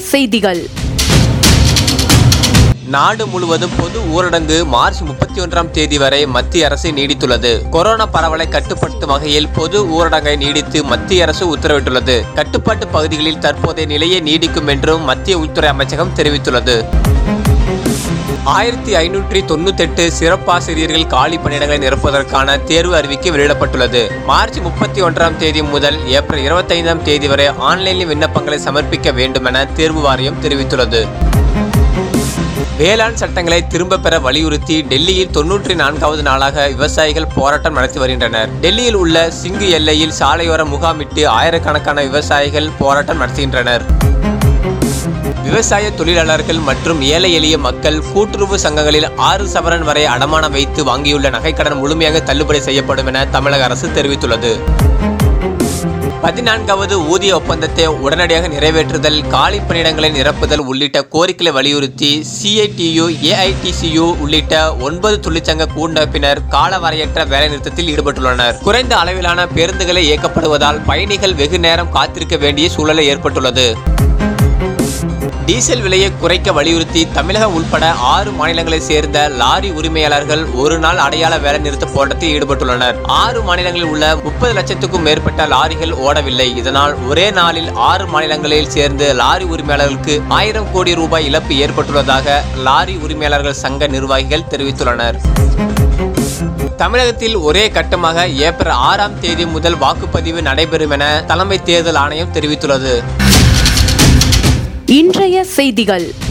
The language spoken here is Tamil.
செய்திகள் நாடு முழுவதும் பொது ஊரடங்கு மார்ச் முப்பத்தி ஒன்றாம் தேதி வரை மத்திய அரசு நீடித்துள்ளது கொரோனா பரவலை கட்டுப்படுத்தும் வகையில் பொது ஊரடங்கை நீடித்து மத்திய அரசு உத்தரவிட்டுள்ளது கட்டுப்பாட்டு பகுதிகளில் தற்போதைய நிலையே நீடிக்கும் என்றும் மத்திய உள்துறை அமைச்சகம் தெரிவித்துள்ளது ஆயிரத்தி ஐநூற்றி தொண்ணூத்தெட்டு சிறப்பாசிரியர்கள் காலி பணியிடங்களை நிரப்புவதற்கான தேர்வு அறிவிக்கை வெளியிடப்பட்டுள்ளது மார்ச் முப்பத்தி ஒன்றாம் தேதி முதல் ஏப்ரல் இருபத்தைந்தாம் தேதி வரை ஆன்லைனில் விண்ணப்பங்களை சமர்ப்பிக்க வேண்டும் என தேர்வு வாரியம் தெரிவித்துள்ளது வேளாண் சட்டங்களை திரும்ப பெற வலியுறுத்தி டெல்லியில் தொன்னூற்றி நான்காவது நாளாக விவசாயிகள் போராட்டம் நடத்தி வருகின்றனர் டெல்லியில் உள்ள சிங்கு எல்லையில் சாலையோர முகாமிட்டு ஆயிரக்கணக்கான விவசாயிகள் போராட்டம் நடத்துகின்றனர் விவசாய தொழிலாளர்கள் மற்றும் ஏழை எளிய மக்கள் கூட்டுறவு சங்கங்களில் ஆறு சவரன் வரை அடமானம் வைத்து வாங்கியுள்ள நகைக்கடன் முழுமையாக தள்ளுபடி செய்யப்படும் என தமிழக அரசு தெரிவித்துள்ளது பதினான்காவது ஊதிய ஒப்பந்தத்தை உடனடியாக நிறைவேற்றுதல் காலி பணியிடங்களை நிரப்புதல் உள்ளிட்ட கோரிக்கைகளை வலியுறுத்தி சிஐடியு ஏஐடிசியு உள்ளிட்ட ஒன்பது தொழிற்சங்க கூட்டமைப்பினர் காலவரையற்ற வேலைநிறுத்தத்தில் ஈடுபட்டுள்ளனர் குறைந்த அளவிலான பேருந்துகளை இயக்கப்படுவதால் பயணிகள் வெகு நேரம் காத்திருக்க வேண்டிய சூழலை ஏற்பட்டுள்ளது டீசல் விலையை குறைக்க வலியுறுத்தி தமிழகம் உட்பட ஆறு மாநிலங்களைச் சேர்ந்த லாரி உரிமையாளர்கள் ஒரு நாள் அடையாள வேலை நிறுத்த போராட்டத்தில் ஈடுபட்டுள்ளனர் ஆறு மாநிலங்களில் உள்ள முப்பது லட்சத்துக்கும் மேற்பட்ட லாரிகள் ஓடவில்லை இதனால் ஒரே நாளில் ஆறு மாநிலங்களில் சேர்ந்து லாரி உரிமையாளர்களுக்கு ஆயிரம் கோடி ரூபாய் இழப்பு ஏற்பட்டுள்ளதாக லாரி உரிமையாளர்கள் சங்க நிர்வாகிகள் தெரிவித்துள்ளனர் தமிழகத்தில் ஒரே கட்டமாக ஏப்ரல் ஆறாம் தேதி முதல் வாக்குப்பதிவு நடைபெறும் என தலைமை தேர்தல் ஆணையம் தெரிவித்துள்ளது இன்றைய செய்திகள்